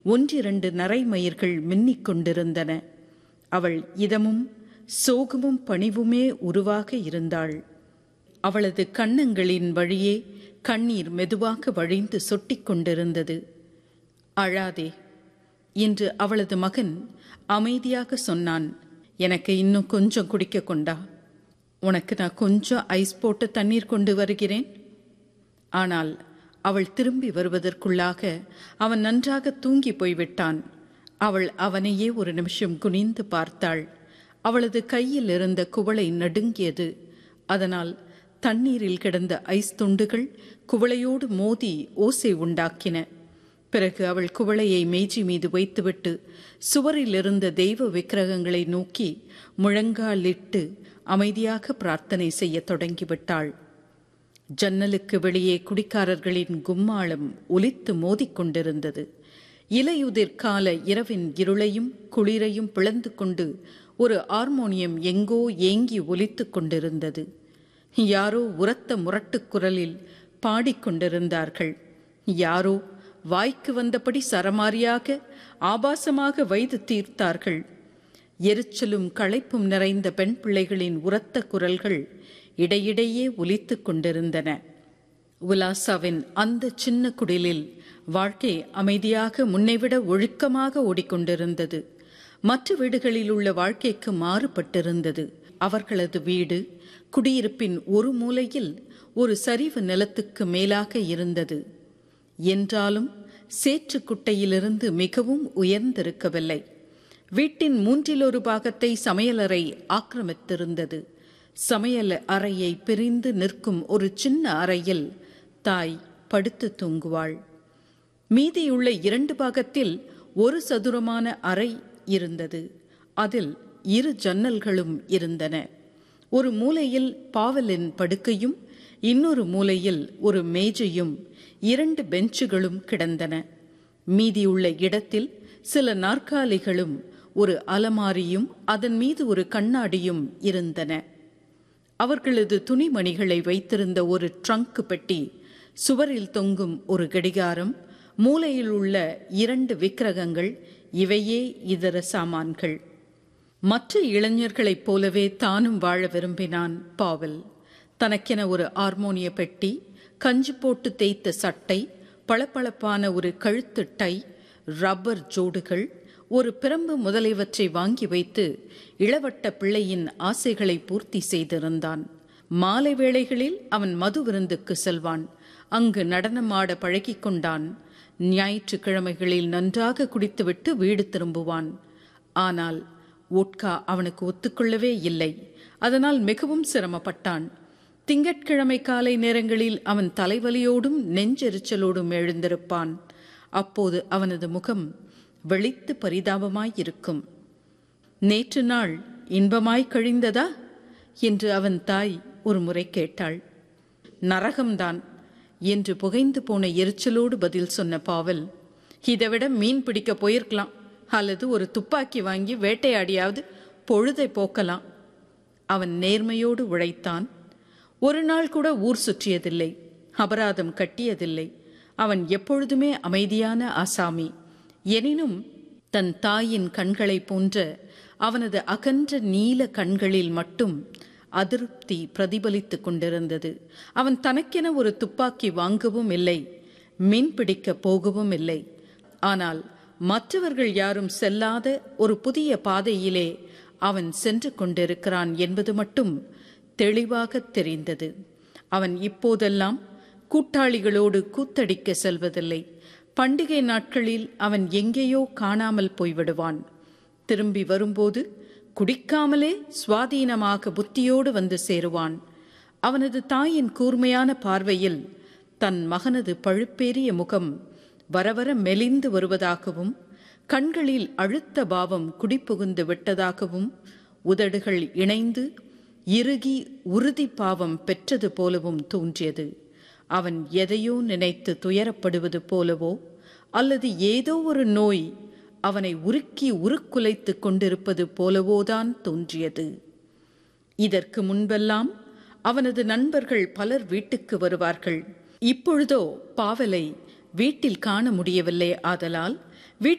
ஒன்றிரண்டு நரைமயிர்கள் மின்னிக் கொண்டிருந்தன அவள் இதமும் சோகமும் பணிவுமே உருவாக இருந்தாள் அவளது கன்னங்களின் வழியே கண்ணீர் மெதுவாக வழிந்து சொட்டிக் கொண்டிருந்தது அழாதே என்று அவளது மகன் அமைதியாக சொன்னான் எனக்கு இன்னும் கொஞ்சம் குடிக்க கொண்டா உனக்கு நான் கொஞ்சம் ஐஸ் போட்டு தண்ணீர் கொண்டு வருகிறேன் ஆனால் அவள் திரும்பி வருவதற்குள்ளாக அவன் நன்றாக தூங்கி போய்விட்டான் அவள் அவனையே ஒரு நிமிஷம் குனிந்து பார்த்தாள் அவளது கையில் இருந்த குவளை நடுங்கியது அதனால் தண்ணீரில் கிடந்த ஐஸ் துண்டுகள் குவளையோடு மோதி ஓசை உண்டாக்கின பிறகு அவள் குவளையை மேஜி மீது வைத்துவிட்டு சுவரில் இருந்த தெய்வ விக்கிரகங்களை நோக்கி முழங்காலிட்டு அமைதியாக பிரார்த்தனை செய்ய தொடங்கிவிட்டாள் ஜன்னலுக்கு வெளியே குடிக்காரர்களின் கும்மாளம் ஒலித்து மோதிக்கொண்டிருந்தது இலையுதிர் கால இரவின் இருளையும் குளிரையும் பிளந்து கொண்டு ஒரு ஹார்மோனியம் எங்கோ ஏங்கி ஒலித்துக் கொண்டிருந்தது யாரோ உரத்த முரட்டுக் குரலில் பாடிக்கொண்டிருந்தார்கள் யாரோ வாய்க்கு வந்தபடி சரமாரியாக ஆபாசமாக வைத்து தீர்த்தார்கள் எரிச்சலும் களைப்பும் நிறைந்த பெண் பிள்ளைகளின் உரத்த குரல்கள் இடையிடையே ஒலித்துக் கொண்டிருந்தன உலாசாவின் அந்த சின்ன குடிலில் வாழ்க்கை அமைதியாக முன்னைவிட ஒழுக்கமாக ஓடிக்கொண்டிருந்தது மற்ற வீடுகளில் உள்ள வாழ்க்கைக்கு மாறுபட்டிருந்தது அவர்களது வீடு குடியிருப்பின் ஒரு மூலையில் ஒரு சரிவு நிலத்துக்கு மேலாக இருந்தது என்றாலும் சேற்றுக்குட்டையிலிருந்து மிகவும் உயர்ந்திருக்கவில்லை வீட்டின் மூன்றில் ஒரு பாகத்தை சமையலறை ஆக்கிரமித்திருந்தது சமையல் அறையை பிரிந்து நிற்கும் ஒரு சின்ன அறையில் தாய் படுத்து தூங்குவாள் மீதியுள்ள இரண்டு பாகத்தில் ஒரு சதுரமான அறை இருந்தது அதில் இரு ஜன்னல்களும் இருந்தன ஒரு மூலையில் பாவலின் படுக்கையும் இன்னொரு மூலையில் ஒரு மேஜையும் இரண்டு பெஞ்சுகளும் கிடந்தன மீதியுள்ள இடத்தில் சில நாற்காலிகளும் ஒரு அலமாரியும் அதன் மீது ஒரு கண்ணாடியும் இருந்தன அவர்களது துணிமணிகளை வைத்திருந்த ஒரு ட்ரங்க் பெட்டி சுவரில் தொங்கும் ஒரு கடிகாரம் மூலையில் உள்ள இரண்டு விக்கிரகங்கள் இவையே இதர சாமான்கள் மற்ற இளைஞர்களைப் போலவே தானும் வாழ விரும்பினான் பாவல் தனக்கென ஒரு ஹார்மோனிய பெட்டி கஞ்சி போட்டு தேய்த்த சட்டை பளபளப்பான ஒரு கழுத்து டை ரப்பர் ஜோடுகள் ஒரு பிரம்பு முதலியவற்றை வாங்கி வைத்து இளவட்ட பிள்ளையின் ஆசைகளை பூர்த்தி செய்திருந்தான் மாலை வேளைகளில் அவன் மது விருந்துக்கு செல்வான் அங்கு நடனமாட பழகிக் கொண்டான் ஞாயிற்றுக்கிழமைகளில் நன்றாக குடித்துவிட்டு வீடு திரும்புவான் ஆனால் ஓட்கா அவனுக்கு ஒத்துக்கொள்ளவே இல்லை அதனால் மிகவும் சிரமப்பட்டான் திங்கட்கிழமை காலை நேரங்களில் அவன் தலைவலியோடும் நெஞ்செரிச்சலோடும் எழுந்திருப்பான் அப்போது அவனது முகம் வெளித்து பரிதாபமாயிருக்கும் நேற்று நாள் இன்பமாய் கழிந்ததா என்று அவன் தாய் ஒரு முறை கேட்டாள் நரகம்தான் என்று புகைந்து போன எரிச்சலோடு பதில் சொன்ன பாவல் இதைவிட மீன் பிடிக்க போயிருக்கலாம் அல்லது ஒரு துப்பாக்கி வாங்கி வேட்டையாடியாவது பொழுதை போக்கலாம் அவன் நேர்மையோடு உழைத்தான் ஒரு நாள் கூட ஊர் சுற்றியதில்லை அபராதம் கட்டியதில்லை அவன் எப்பொழுதுமே அமைதியான ஆசாமி எனினும் தன் தாயின் கண்களைப் போன்ற அவனது அகன்ற நீல கண்களில் மட்டும் அதிருப்தி பிரதிபலித்துக் கொண்டிருந்தது அவன் தனக்கென ஒரு துப்பாக்கி வாங்கவும் இல்லை மீன் பிடிக்க போகவும் இல்லை ஆனால் மற்றவர்கள் யாரும் செல்லாத ஒரு புதிய பாதையிலே அவன் சென்று கொண்டிருக்கிறான் என்பது மட்டும் தெளிவாக தெரிந்தது அவன் இப்போதெல்லாம் கூட்டாளிகளோடு கூத்தடிக்க செல்வதில்லை பண்டிகை நாட்களில் அவன் எங்கேயோ காணாமல் போய்விடுவான் திரும்பி வரும்போது குடிக்காமலே சுவாதீனமாக புத்தியோடு வந்து சேருவான் அவனது தாயின் கூர்மையான பார்வையில் தன் மகனது பழுப்பேறிய முகம் வரவர மெலிந்து வருவதாகவும் கண்களில் அழுத்த பாவம் குடிபுகுந்து விட்டதாகவும் உதடுகள் இணைந்து இறுகி உறுதி பாவம் பெற்றது போலவும் தோன்றியது அவன் எதையோ நினைத்து துயரப்படுவது போலவோ அல்லது ஏதோ ஒரு நோய் அவனை உருக்கி உருக்குலைத்து கொண்டிருப்பது போலவோதான் தோன்றியது இதற்கு முன்பெல்லாம் அவனது நண்பர்கள் பலர் வீட்டுக்கு வருவார்கள் இப்பொழுதோ பாவலை வீட்டில் காண முடியவில்லை ஆதலால்